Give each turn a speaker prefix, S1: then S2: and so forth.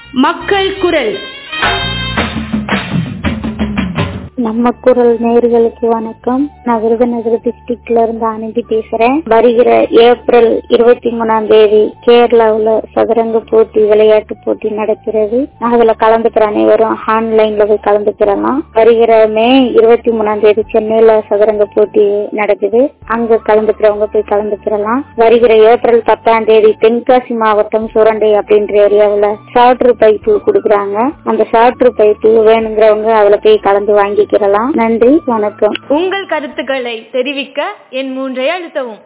S1: மக்கள் குரல்
S2: நம்ம குரல் நேர்களுக்கு வணக்கம் நான் விருதுநகர் டிஸ்ட்ரிக்ட்ல இருந்து அனுப்பி பேசுறேன் வருகிற ஏப்ரல் இருபத்தி மூணாம் தேதி கேரளாவுல சதுரங்க போட்டி விளையாட்டு போட்டி நடக்கிறது அதுல கலந்துக்கிற அனைவரும் ஆன்லைன்ல போய் கலந்துக்கிறலாம் வருகிற மே இருபத்தி மூணாம் தேதி சென்னையில சதுரங்க போட்டி நடக்குது அங்க கலந்துக்கிறவங்க போய் கலந்துக்கிறலாம் வருகிற ஏப்ரல் பத்தாம் தேதி தென்காசி மாவட்டம் சுரண்டை அப்படின்ற ஏரியாவுல சாற்று பைப்பு கொடுக்குறாங்க அந்த சாற்று பைப்பு வேணுங்கிறவங்க அதுல போய் கலந்து வாங்கிக்கிறலாம் நன்றி வணக்கம்
S1: உங்கள் கருத்துக்களை தெரிவிக்க என் மூன்றை அழுத்தவும்